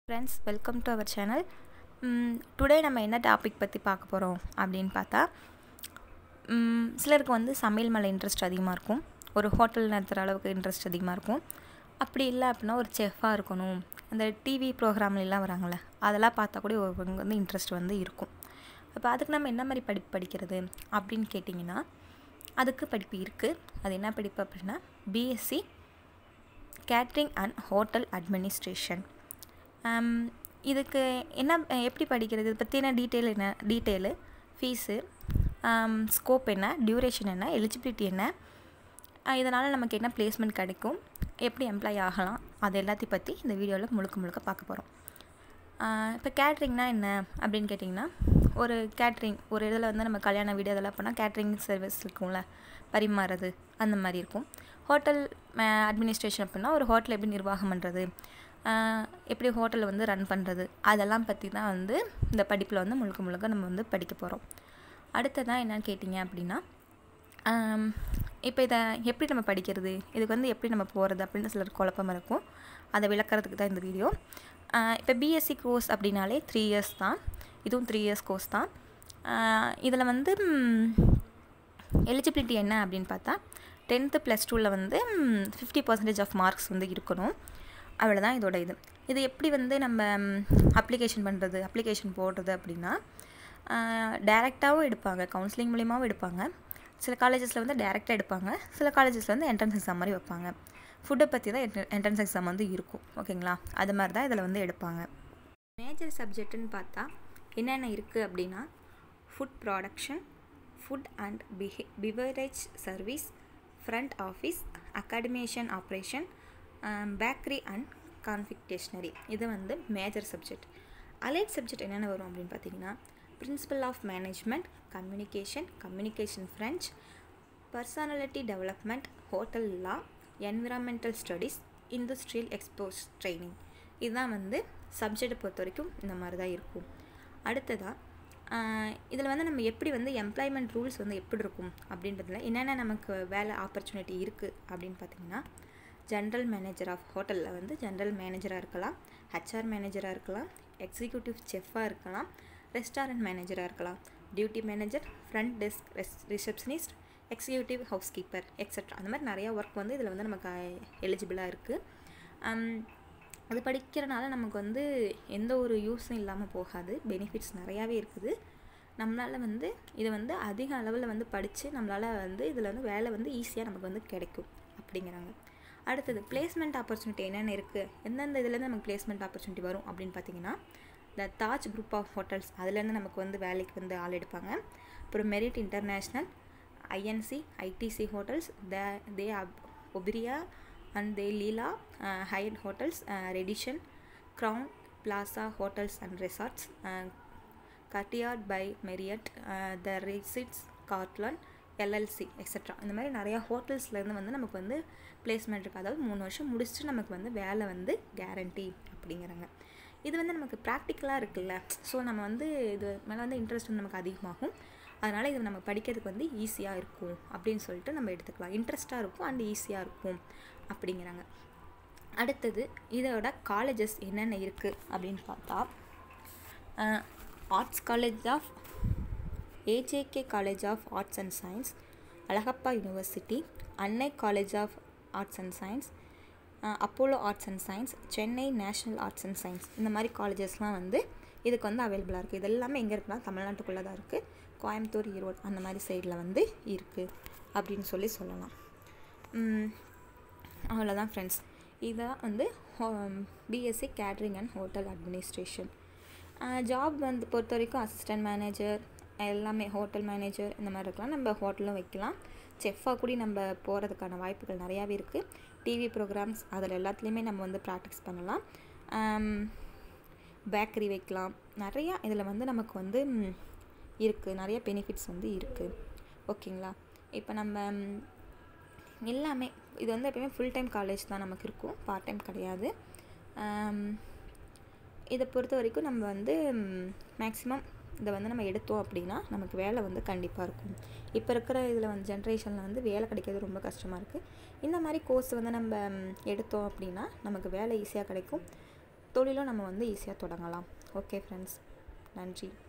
friends welcome to our channel today நம்ம என்ன topic பற்றி பார்க்க போகிறோம் அப்படின்னு பார்த்தா ம், சிலருக்கு வந்து சமையல் மேலே இன்ட்ரெஸ்ட் அதிகமாக இருக்கும் ஒரு ஹோட்டல் நடத்துகிற அளவுக்கு இன்ட்ரெஸ்ட் அதிகமாக இருக்கும் அப்படி இல்லை அப்படின்னா ஒரு செஃப்பாக இருக்கணும் அந்த டிவி ப்ரோக்ராம்லாம் வராங்கள்ல அதெல்லாம் பார்த்தா கூட ஒருவங்க வந்து இன்ட்ரெஸ்ட் வந்து இருக்கும் அப்போ அதுக்கு நம்ம என்ன மாதிரி படிப்பு படிக்கிறது அப்படின்னு கேட்டிங்கன்னா அதுக்கு படிப்பு இருக்குது அது என்ன படிப்பு அப்படின்னா BSc catering and hotel administration இதுக்கு என்ன எப்படி படிக்கிறது இதை பற்றின டீட்டெயில் என்ன டீட்டெயிலு ஃபீஸு ஸ்கோப் என்ன டியூரேஷன் என்ன எலிஜிபிலிட்டி என்ன இதனால் நமக்கு என்ன பிளேஸ்மெண்ட் கிடைக்கும் எப்படி எம்ப்ளாய் ஆகலாம் அது எல்லாத்தையும் பற்றி இந்த வீடியோவில் முழுக்க முழுக்க பார்க்க போகிறோம் இப்போ கேட்ரிங்னா என்ன அப்படின்னு கேட்டிங்கன்னா ஒரு கேட்ரிங் ஒரு இதில் வந்து நம்ம கல்யாண வீடு அதெல்லாம் பண்ணால் கேட்ரிங் சர்வீஸ் இருக்கும்ல பரிமாறுறது அந்த மாதிரி இருக்கும் ஹோட்டல் அட்மினிஸ்ட்ரேஷன் அப்படின்னா ஒரு ஹோட்டல் எப்படி நிர்வாகம் பண்ணுறது எப்படி ஹோட்டலை வந்து ரன் பண்ணுறது அதெல்லாம் பற்றி தான் வந்து இந்த படிப்பில் வந்து முழுக்க முழுக்க நம்ம வந்து படிக்க போகிறோம் அடுத்ததான் என்னன்னு கேட்டிங்க அப்படின்னா இப்போ இதை எப்படி நம்ம படிக்கிறது இதுக்கு வந்து எப்படி நம்ம போகிறது அப்படின்னு சிலர் குழப்பம் இருக்கும் அதை விளக்குறதுக்கு தான் இந்த வீடியோ இப்போ பிஎஸ்சி கோர்ஸ் அப்படின்னாலே த்ரீ இயர்ஸ் தான் இதுவும் த்ரீ இயர்ஸ் கோர்ஸ் தான் இதில் வந்து எலிஜிபிலிட்டி என்ன அப்படின்னு பார்த்தா டென்த்து ப்ளஸ் டூவில் வந்து ஃபிஃப்டி பர்சன்டேஜ் ஆஃப் மார்க்ஸ் வந்து இருக்கணும் அவ்வளோதான் இதோட இது இது எப்படி வந்து நம்ம அப்ளிகேஷன் பண்ணுறது அப்ளிகேஷன் போடுறது அப்படின்னா டேரெக்டாகவும் எடுப்பாங்க கவுன்சிலிங் மூலியமாகவும் எடுப்பாங்க சில காலேஜஸில் வந்து டேரெக்டாக எடுப்பாங்க சில காலேஜஸில் வந்து என்ட்ரன்ஸ் எக்ஸாம் மாதிரி வைப்பாங்க ஃபுட்டை பற்றி தான் என்ட்ரன்ஸ் எக்ஸாம் வந்து இருக்கும் ஓகேங்களா அது மாதிரி தான் இதில் வந்து எடுப்பாங்க மேஜர் சப்ஜெக்ட்டுன்னு பார்த்தா என்னென்ன இருக்குது அப்படின்னா ஃபுட் ப்ராடக்ஷன் ஃபுட் அண்ட் பிஹே beverage service front office accommodation operation bakery and confectionery இது வந்து மேஜர் சப்ஜெக்ட் அலைட் சப்ஜெக்ட் என்னென்ன வரும் அப்படின்னு பார்த்தீங்கன்னா principle of management communication communication French personality development hotel law environmental studies industrial exposure training இதுதான் வந்து சப்ஜெக்டை பொறுத்த வரைக்கும் இந்த மாதிரி தான் இருக்கும் அடுத்ததாக இதில் வந்து நம்ம எப்படி வந்து எம்ப்ளாய்மெண்ட் ரூல்ஸ் வந்து எப்படி இருக்கும் அப்படின்றதுல என்னென்ன நமக்கு வேலை ஆப்பர்ச்சுனிட்டி இருக்குது அப்படின்னு பார்த்தீங்கன்னா ஜென்ரல் மேனேஜர் ஆஃப் ஹோட்டலில் வந்து ஜென்ரல் மேனேஜராக இருக்கலாம் ஹெச்ஆர் மேனேஜராக இருக்கலாம் எக்ஸிக்யூட்டிவ் செஃப்பாக இருக்கலாம் ரெஸ்டாரண்ட் மேனேஜராக இருக்கலாம் duty manager front desk receptionist executive house keeper extra அந்த மாதிரி நிறையா ஒர்க் வந்து இதில் வந்து நமக்கு எலிஜிபிளாக இருக்குது அது படிக்கிறனால நமக்கு வந்து எந்த ஒரு யூஸும் இல்லாமல் போகாது பெனிஃபிட்ஸ் நிறையாவே இருக்குது நம்மளால் வந்து இதை வந்து அதிக அளவில் வந்து படித்து நம்மளால் வந்து இதில் வந்து வேலை வந்து ஈஸியாக நமக்கு வந்து கிடைக்கும் அப்படிங்கிறாங்க அடுத்தது பிளேஸ்மெண்ட் ஆப்பர்ச்சுனிட்டி என்னென்ன இருக்குது எந்தெந்த இதுலேருந்து நமக்கு பிளேஸ்மெண்ட் ஆப்பர்ச்சுனிட்டி வரும் அப்படின்னு பார்த்தீங்கன்னா இந்த தாஜ் குரூப் ஆஃப் ஹோட்டல்ஸ் அதுலேருந்து நமக்கு வந்து வேலைக்கு வந்து ஆள் எடுப்பாங்க அப்புறம் Marriott international INC ITC hotels the the Oberoi and the Leela Hyatt hotels Radisson Crowne Plaza hotels and resorts Courtyard by Marriott the Ritz Carlton LLC extra இந்த மாதிரி நிறையா ஹோட்டல்ஸ்லேருந்து வந்து நமக்கு வந்து பிளேஸ்மெண்ட் இருக்குது அதாவது மூணு வருஷம் முடிச்சுட்டு நமக்கு வந்து வேலை வந்து கேரண்டி அப்படிங்கிறாங்க இது வந்து நமக்கு ப்ராக்டிக்கலாக இருக்குல்ல ஸோ நம்ம வந்து இது மேலே வந்து இன்ட்ரெஸ்ட் வந்து நமக்கு அதிகமாகும் அதனால் இது நம்ம படிக்கிறதுக்கு வந்து ஈஸியாக இருக்கும் அப்படின்னு சொல்லிட்டு நம்ம எடுத்துக்கலாம் இன்ட்ரெஸ்ட்டாக இருக்கும் அண்ட் ஈஸியாக இருக்கும் அப்படிங்கிறாங்க அடுத்தது இதோட காலேஜஸ் என்னென்ன இருக்குது அப்படின்னு பார்த்தா arts college of AJK college of arts and science Alagappa university Annai college of arts and science Apollo arts and science Chennai national arts and science இந்த மாதிரி காலேஜஸ்லாம் வந்து இதுக்கு வந்து அவைலபிளாக இருக்குது இது எல்லாமே எங்கே இருக்குன்னா தமிழ்நாட்டுக்குள்ளே தான் இருக்குது கோயம்புத்தூர் ஈரோடு அந்த மாதிரி சைடில் வந்து இருக்குது அப்படின்னு சொல்லி சொல்லலாம் அவ்வளோதான் ஃப்ரெண்ட்ஸ் இதான் வந்து BSc catering and hotel administration job வந்து பொறுத்த வரைக்கும் அசிஸ்டன்ட் மேனேஜர் எல்லாமே ஹோட்டல் மேனேஜர் இந்த மாதிரி இருக்கலாம் நம்ம ஹோட்டலும் வைக்கலாம் செஃப்பாக கூட நம்ம போகிறதுக்கான வாய்ப்புகள் நிறையாவே இருக்குது டிவி ப்ரோக்ராம்ஸ் அதில் எல்லாத்துலேயுமே நம்ம வந்து ப்ராக்டிஸ் பண்ணலாம் பேக்கரி வைக்கலாம் நிறையா இதில் வந்து நமக்கு வந்து இருக்குது நிறைய பெனிஃபிட்ஸ் வந்து இருக்குது ஓகேங்களா இப்போ நம்ம எல்லாமே இது வந்து எப்பயுமே ஃபுல் டைம் காலேஜ் தான் நமக்கு இருக்கும் பார்ட் டைம் கிடையாது இதை பொறுத்த வரைக்கும் நம்ம வந்து மேக்ஸிமம் இதை வந்து நம்ம எடுத்தோம் அப்படின்னா நமக்கு வேலை வந்து கண்டிப்பாக இருக்கும் இப்போ இருக்கிற இதில் வந்து ஜென்ரேஷனில் வந்து வேலை கிடைக்கிறது ரொம்ப கஷ்டமாக இருக்குது இந்த மாதிரி கோர்ஸ் வந்து நம்ம எடுத்தோம் அப்படின்னா நமக்கு வேலை ஈஸியாக கிடைக்கும் தொழிலும் நம்ம வந்து ஈஸியாக தொடங்கலாம் ஓகே ஃப்ரெண்ட்ஸ் நன்றி